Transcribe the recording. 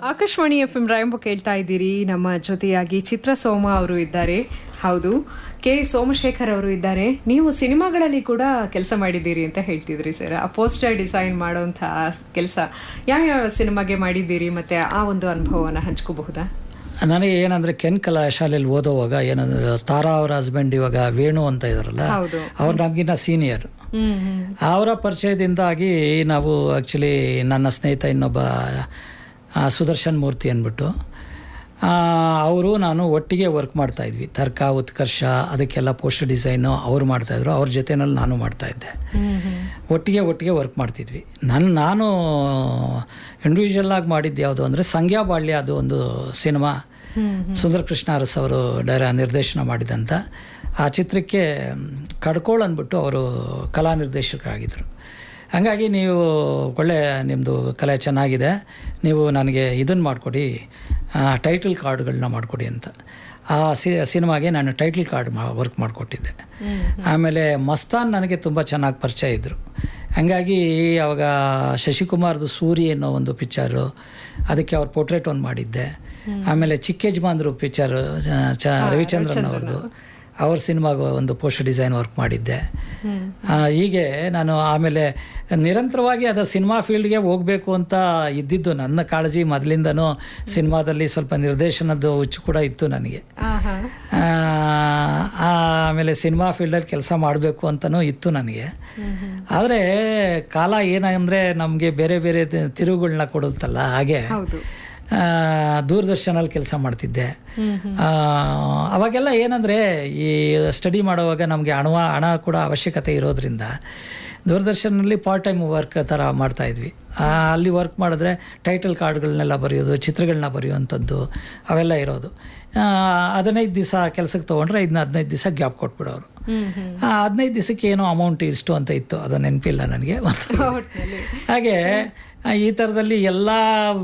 Akashvani F M ರಾಯಂಬ ಕೇಳ್ತಾ ಇದ್ದೀರಿ ನಮ್ಮ ಜೊತೆಯಾಗಿ ಚಿತ್ರ ಸೋಮ ಅವರು ಇದ್ದಾರೆ ಹೌದು ಕೆ ಸೋಮಶೇಖರ್ ಅವರು ಇದ್ದಾರೆ ನೀವು ಸಿನಿಮಾಗಳಲ್ಲಿ ಕೂಡ ಕೆಲಸ ಮಾಡಿದ್ದೀರಿ ಅಂತ ಹೇಳ್ತಿದ್ರಿ ಸರ್ ಆ ಪೋಸ್ಟರ್ ಡಿಸೈನ್ ಮಾಡೋಂಥ ಕೆಲಸ ಯಾವ್ಯಾವ ಸಿನಿಮಾಗೆ ಮಾಡಿದ್ದೀರಿ ಮತ್ತೆ ಆ ಒಂದು ಅನುಭವನ ಹಂಚ್ಕೋಬಹುದಾ ನನಗೆ ಏನಂದ್ರೆ ಕೆನ್ ಕಲಾ ಶಾಲೆಯಲ್ಲಿ ಓದೋವಾಗ ಏನಂದ್ರೆ ತಾರಾ ಅವರ ಹಸ್ಬೆಂಡ್ ಇವಾಗ ವೇಣು ಅಂತ ಇದಾರಲ್ಲ ಹೌದು ಅವ್ರು ನಮಗಿನ್ನ ಸೀನಿಯರ್ ಹ್ಮ್ ಹ್ಮ್ ಅವರ ಪರಿಚಯದಿಂದಾಗಿ ನಾವು ಆ್ಯಕ್ಚುಲಿ ನನ್ನ ಸ್ನೇಹಿತ ಇನ್ನೊಬ್ಬ ಆ, ಸುದರ್ಶನ್ ಮೂರ್ತಿ ಅಂದ್ಬಿಟ್ಟು ಅವರು ನಾನು ಒಟ್ಟಿಗೆ ವರ್ಕ್ ಮಾಡ್ತಾ ಇದ್ವಿ ತರ್ಕ ಉತ್ಕರ್ಷ ಅದಕ್ಕೆಲ್ಲ ಪೋಸ್ಟರ್ ಡಿಸೈನು ಅವ್ರು ಮಾಡ್ತಾಯಿದ್ರು ಅವ್ರ ಜೊತೆನಲ್ಲಿ ನಾನು ಮಾಡ್ತಾಯಿದ್ದೆ ಹ್ಮ್ ಹ್ಮ್ ಒಟ್ಟಿಗೆ ಒಟ್ಟಿಗೆ ವರ್ಕ್ ಮಾಡ್ತಿದ್ವಿ ನನ್ನ ನಾನು ಇಂಡಿವಿಜುವಲ್ ಆಗಿ ಮಾಡಿದ್ದು ಯಾವುದು ಅಂದರೆ ಸಂಗ್ಯಾ ಬಾಳ್ಯ ಅದು ಒಂದು ಸಿನಿಮಾ ಹ್ಮ್ ಸುಂದರ ಕೃಷ್ಣ ಅರಸ್ ಅವರು ಡೈರ ನಿರ್ದೇಶನ ಮಾಡಿದಂಥ ಆ ಚಿತ್ರಕ್ಕೆ ಕಡ್ಕೋಳ್ ಅಂದ್ಬಿಟ್ಟು ಅವರು ಕಲಾ ನಿರ್ದೇಶಕರಾಗಿದ್ದರು ಹಾಗಾಗಿ ನೀವು ಒಳ್ಳೆ ನಿಮ್ಮದು ಕಲೆ ಚೆನ್ನಾಗಿದೆ ನೀವು ನನಗೆ ಇದನ್ನು ಮಾಡಿಕೊಡಿ ಟೈಟಲ್ ಕಾರ್ಡ್ಗಳನ್ನ ಮಾಡಿಕೊಡಿ ಅಂತ ಆ ಸಿ ಸಿನಿಮಾಗೆ ನಾನು ಟೈಟಲ್ ಕಾರ್ಡ್ ಮಾ ವರ್ಕ್ ಮಾಡಿಕೊಟ್ಟಿದ್ದೆ ಆಮೇಲೆ ಮಸ್ತಾನ್ ನನಗೆ ತುಂಬ ಚೆನ್ನಾಗಿ ಪರಿಚಯ ಇದ್ದರು ಹಂಗಾಗಿ ಅವಾಗ ಶಶಿಕುಮಾರ್ದು ಸೂರಿ ಅನ್ನೋ ಒಂದು ಪಿಕ್ಚರು ಅದಕ್ಕೆ ಅವ್ರ ಪೋರ್ಟ್ರೇಟ್ ಒಂದು ಮಾಡಿದ್ದೆ ಆಮೇಲೆ ಚಿಕ್ಕ ಯಜಮಾನ್ರು ಪಿಕ್ಚರ್ ಚ ರವಿಚಂದ್ರನ್ ಅವ್ರದ್ದು ಅವ್ರ ಸಿನಿಮಾಗ ಒಂದು ಪೋಸ್ಟರ್ ಡಿಸೈನ್ ವರ್ಕ್ ಮಾಡಿದ್ದೆ ಆ, ಹೀಗೆ ನಾನು ಆಮೇಲೆ ನಿರಂತರವಾಗಿ ಅದು ಸಿನಿಮಾ ಫೀಲ್ಡ್ಗೆ ಹೋಗಬೇಕು ಅಂತ ಇದ್ದಿದ್ದು ನನ್ನ ಕಾಳಜಿ ಮೊದಲಿಂದನೂ ಸಿನಿಮಾದಲ್ಲಿ ಸ್ವಲ್ಪ ನಿರ್ದೇಶನದ ಹುಚ್ಚು ಕೂಡ ಇತ್ತು ನನಗೆ ಆಹಾ ಆ, ಆಮೇಲೆ ಸಿನಿಮಾ ಫೀಲ್ಡಲ್ಲಿ ಕೆಲಸ ಮಾಡಬೇಕು ಅಂತಲೂ ಇತ್ತು ನನಗೆ ಆದರೆ ಕಾಲ ಏನಂದರೆ ನಮಗೆ ಬೇರೆ ಬೇರೆ ತಿ- ತಿರುವುಗಳನ್ನ ಕೊಡುತ್ತಲ್ಲ ಹಾಗೆ ಹೌದು ಆ, ದೂರದರ್ಶನಲ್ಲಿ ಕೆಲಸ ಮಾಡ್ತಿದ್ದೆ ಆ, ಅವಾಗೆಲ್ಲ ಏನಂದರೆ ಈ ಸ್ಟಡಿ ಮಾಡುವಾಗ ನಮಗೆ ಹಣ ಹಣ ಕೂಡ ಅವಶ್ಯಕತೆ ಇರೋದ್ರಿಂದ ದೂರದರ್ಶನಲ್ಲಿ ಪಾರ್ಟ್ ಟೈಮ್ ವರ್ಕ್ ಥರ ಮಾಡ್ತಾ ಇದ್ವಿ ಆ, ಅಲ್ಲಿ ವರ್ಕ್ ಮಾಡಿದ್ರೆ ಟೈಟಲ್ ಕಾರ್ಡ್ಗಳನ್ನೆಲ್ಲ ಬರೆಯೋದು ಚಿತ್ರಗಳನ್ನ ಬರೆಯುವಂಥದ್ದು ಅವೆಲ್ಲ ಇರೋದು ಆ, ಹದಿನೈದು ದಿವಸ ಕೆಲಸಕ್ಕೆ ತೊಗೊಂಡ್ರೆ ಇದನ್ನ ಹದಿನೈದು ದಿವಸ ಗ್ಯಾಪ್ ಕೊಟ್ಬಿಡೋರು ಹ್ಮ್ ಹ್ಮ್ ಆ ಹದಿನೈದು ದಿವಸಕ್ಕೆ ಏನೋ ಅಮೌಂಟ್ ಇಷ್ಟು ಅಂತ ಇತ್ತು ಅದು ನೆನಪಿಲ್ಲ ನನಗೆ ಒಟ್ನಲ್ಲಿ ಹಾಗೆ ಆ, ಈ ಥರದಲ್ಲಿ ಎಲ್ಲ